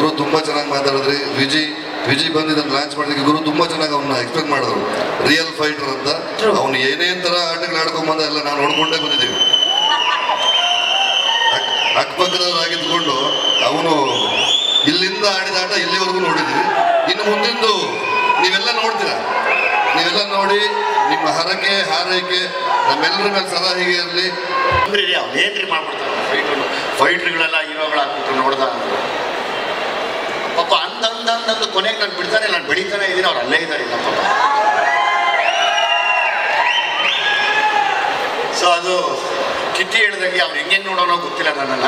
ಗುರು ತುಂಬಾ ಚೆನ್ನಾಗಿ ಮಾತಾಡಿದ್ರಿ ವಿಜಿ ವಿಜಿ ಬಂದು ಇದನ್ನ ಲಾಂಚ್ ಮಾಡಿದಕ್ಕೆ ಗುರು ತುಂಬಾ ಚೆನ್ನಾಗಿ ಅವನ್ನ ಎಕ್ಸ್ಪೆಕ್ಟ್ ಮಾಡಿದ್ರು ರಿಯಲ್ ಫೈಟರ್ ಅಂತ True. ಅವನು ಏನೇನ್ ತರ ಆಟಗಳು ಆಡ್ಕೊಂಡ್ ಬಂದ ಎಲ್ಲ ನಾವು ನೋಡ್ಕೊಂಡೇ ಬಂದಿದ್ದೀವಿ ಅಕ್- ಅಕ್ಕಪಕ್ಕದವರಾಗಿದ್ದುಕೊಂಡು ಅವನು ಇಲ್ಲಿಂದ ಆಡಿದ ಆಟ ಇಲ್ಲಿವರೆಗೂ ನೋಡಿದ್ವಿ ಇನ್ನು ಮುಂದಿಂದು ನೀವೆಲ್ಲ ನೋಡ್ತೀರಾ ನೀವೆಲ್ಲ ನೋಡಿ ನಿಮ್ಮ ಹರಕೆ ಹಾರೈಕೆ ನಮ್ಮೆಲ್ಲರ ಮೇಲೆ ಸದಾ ಹೀಗೆ ಇರಲಿ ಅಂದ್ರೆ ಅವನೇನ್ರಿ ಮಾಡ್ಬಿಡ್ತಾನೆ ಫೈಟ್ಗಳು ಫೈಟ್ರುಗಳೆಲ್ಲ ಹೀರೋಗಳಾಗ್ಬಿಟ್ಟು ನೋಡ್ದ ಅಂದ್ರು. ಪಾಪ ಅಂದ ಅಂದ ಅಂದಂದು ಕೊನೆಗೆ ನಾನು ಬಿಡ್ತಾನೆ ನಾನು ಬೆಳೀತಾನೆ ಇದ್ದೀನಿ ಅವ್ರು ಅಲ್ಲೇ ಇದ್ದಾರೆ ಇಲ್ಲ ಪಾಪ ಸೊ ಅದು ಕಿಟ್ಟಿ ಹೇಳ್ದಂಗೆ ಅವ್ನು ಹೆಂಗೆ ನೋಡೋನೋ ಗೊತ್ತಿಲ್ಲ ನನ್ನನ್ನ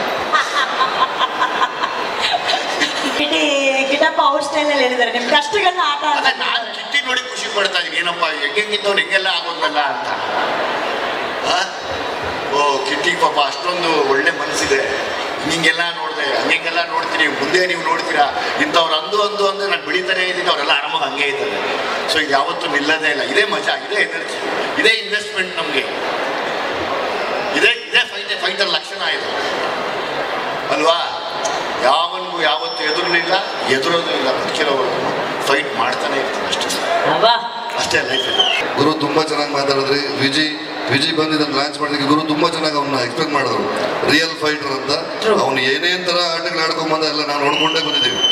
ಕಿಟಿ ಕಿಟಪ್ಪ ಅವ್ರ ಸ್ಟೈಲಲ್ಲಿ ಹೇಳಿದ್ದಾರೆ ನಿಮ್ ಕಷ್ಟಗಳನ್ನ ಆಟ ಅದೇ ಆಡ್ತಾರೆ. ನಾನು ಕಿಟ್ಟಿ ನೋಡಿ ಖುಷಿ ಪಡ್ತಾ ಇದೀನಿ ಏನಪ್ಪ ಹೆಂಗೆಂಗಿದ್ದವ್ನು ಹೆಂಗೆಲ್ಲ ಆಗೋದಲ್ಲ ಅಂತ ಆ? ಓ ಕಿಟ್ಟಿಗೆ ಪಾಪ ಅಷ್ಟೊಂದು ಒಳ್ಳೆ ಮನಸ್ಸಿದೆ ಹಿಂಗೆಲ್ಲ ನೋಡಿದೆ ಹಂಗೆಲ್ಲ ನೋಡ್ತೀನಿ ಮುಂದೆ ನೀವು ನೋಡ್ತೀರಾ ಇಂಥವ್ರು ಅಂದು ಅಂದು ಅಂದ್ರೆ ನಾನು ಬೆಳೀತಾನೆ ಇದ್ದೀನಿ ಅವರೆಲ್ಲ ಆರಾಮಾಗಿ ಹಂಗೆ ಇದ್ದಾರೆ ಸೊ ಇದು ಯಾವತ್ತೂ ನಿಲ್ಲದೇ ಇಲ್ಲ ಇದೇ ಮಜಾ ಇದೇ ಎನರ್ಜಿ ಇದೇ ಇನ್ವೆಸ್ಟ್ಮೆಂಟ್ ನಮಗೆ ಇದೇ ಇದೇ ಫೈಟ್ ಫೈಟರ್ ಲಕ್ಷಣ ಇದು ಅಲ್ವಾ ಯಾವನಿಗೂ ಯಾವತ್ತೂ ಎದುರಲಿಲ್ಲ ಎದುರೋದು ಇಲ್ಲ ಬದುಕಿರೋವರೆಗೂ ಫೈಟ್ ಮಾಡ್ತಾನೆ ಇರ್ತೀನಿ ಅಷ್ಟೇ ಸರ್ ಅಬ್ಬಾ ಅಷ್ಟೇ ಲೈಫ್ ಇದೆ ಗುರು ತುಂಬಾ ಚೆನ್ನಾಗಿ ಮಾತಾಡಿದ್ರಿ ವಿಜಿ ವಿಜಿ ಬಂದು ಇದನ್ನ ಲಾಂಚ್ ಮಾಡಿದಕ್ಕೆ ಗುರು ತುಂಬಾ ಚೆನ್ನಾಗಿ ಅವನ್ನ ಎಕ್ಸ್ಪೆಕ್ಟ್ ಮಾಡಿದ್ರು ರಿಯಲ್ ಫೈಟರ್ ಅಂತ True. ಅವನು ಏನೇನ್ ತರ ಆಟಗಳು ಆಡ್ಕೊಂಡ್ ಬಂದ ಎಲ್ಲ ನಾವು ನೋಡ್ಕೊಂಡೇ ಬಂದಿದ್ದೀವಿ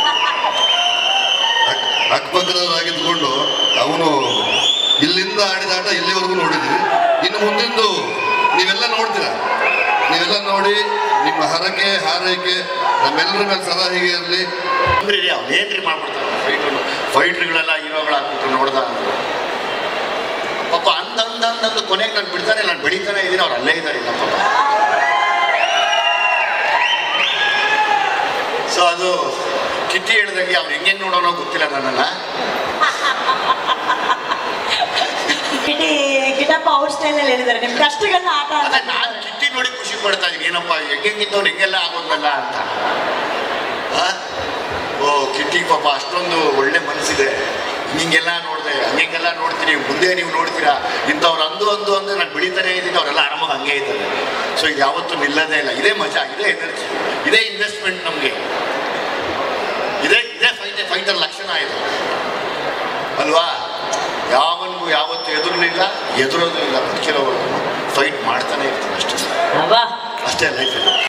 ಅಕ್- ಅಕ್ಕಪಕ್ಕದವರಾಗಿದ್ದುಕೊಂಡು ಅವನು ಇಲ್ಲಿಂದ ಆಡಿದ ಆಟ ಇಲ್ಲಿವರೆಗೂ ನೋಡಿದ್ವಿ ಇನ್ನು ಮುಂದಿಂದು ನೀವೆಲ್ಲ ನೋಡ್ತೀರಾ ನೀವೆಲ್ಲ ನೋಡಿ ನಿಮ್ಮ ಹರಕೆ ಹಾರೈಕೆ ನಮ್ಮೆಲ್ಲರ ಮೇಲೆ ಸದಾ ಹೀಗೆ ಇರಲಿ ಅಂದ್ರೆ ಅವನೇನ್ರಿ ಮಾಡ್ಬಿಡ್ತಾನೆ ಫೈಟ್ಗಳು ಫೈಟ್ರುಗಳೆಲ್ಲ ಹೀರೋಗಳಾಗ್ಬಿಟ್ಟು ನೋಡ್ದ ಅಂದ್ರು. ಪಾಪ ಅಂದ ಅಂದ ಅಂದಂದು ಕೊನೆಗೆ ನಾನು ಬಿಡ್ತಾನೆ ನಾನು ಬೆಳೀತಾನೆ ಇದ್ದೀನಿ ಅವ್ರು ಅಲ್ಲೇ ಇದ್ದಾರೆ ಇಲ್ಲ ಪಾಪ ಸೊ ಅದು ಕಿಟ್ಟಿ ಹೇಳ್ದಂಗೆ ಅವ್ನು ಹೆಂಗೆ ನೋಡೋನೋ ಗೊತ್ತಿಲ್ಲ ನನ್ನನ್ನ ಕಿಟಿ ಕಿಟಪ್ಪ ಅವ್ರ ಸ್ಟೈಲಲ್ಲಿ ಹೇಳಿದ್ದಾರೆ ನಿಮ್ ಕಷ್ಟಗಳನ್ನ ಆಟ ಅದೇ ಆಡ್ತಾರೆ. ನಾನು ಕಿಟ್ಟಿ ನೋಡಿ ಖುಷಿ ಪಡ್ತಾ ಇದೀನಿ ಏನಪ್ಪ ಹೆಂಗೆಂಗಿದ್ದವ್ನು ಹೆಂಗೆಲ್ಲ ಆಗೋದಲ್ಲ ಅಂತ ಆ? ಓ ಕಿಟ್ಟಿಗೆ ಪಾಪ ಅಷ್ಟೊಂದು ಒಳ್ಳೆ ಮನಸ್ಸಿದೆ ಹಿಂಗೆಲ್ಲ ನೋಡಿದೆ ಹಂಗೆಲ್ಲ ನೋಡ್ತೀನಿ ಮುಂದೆ ನೀವು ನೋಡ್ತೀರಾ ಇಂಥವ್ರು ಅಂದು ಅಂದು ಅಂದ್ರೆ ನಾನು ಬೆಳೀತಾನೆ ಇದ್ದೀನಿ ಅವರೆಲ್ಲ ಆರಾಮಾಗಿ ಹಂಗೆ ಇದ್ದಾರೆ ಸೊ ಇದು ಯಾವತ್ತೂ ನಿಲ್ಲದೇ ಇಲ್ಲ ಇದೇ ಮಜಾ ಇದೇ ಎನರ್ಜಿ ಇದೇ ಇನ್ವೆಸ್ಟ್ಮೆಂಟ್ ನಮಗೆ ಇದೇ ಇದೇ ಫೈಟ್ ಫೈಟರ್ ಲಕ್ಷಣ ಇದು ಅಲ್ವಾ ಯಾವನಿಗೂ ಯಾವತ್ತೂ ಎದುರಲಿಲ್ಲ ಎದುರೋದು ಇಲ್ಲ ಬದುಕಿರೋವರೆಗೂ ಫೈಟ್ ಮಾಡ್ತಾನೆ ಇರ್ತೀನಿ ಅಷ್ಟೇ ಸರ್ ಅಬ್ಬಾ ಅಷ್ಟೇ ಲೈಫ್ ಇದೆ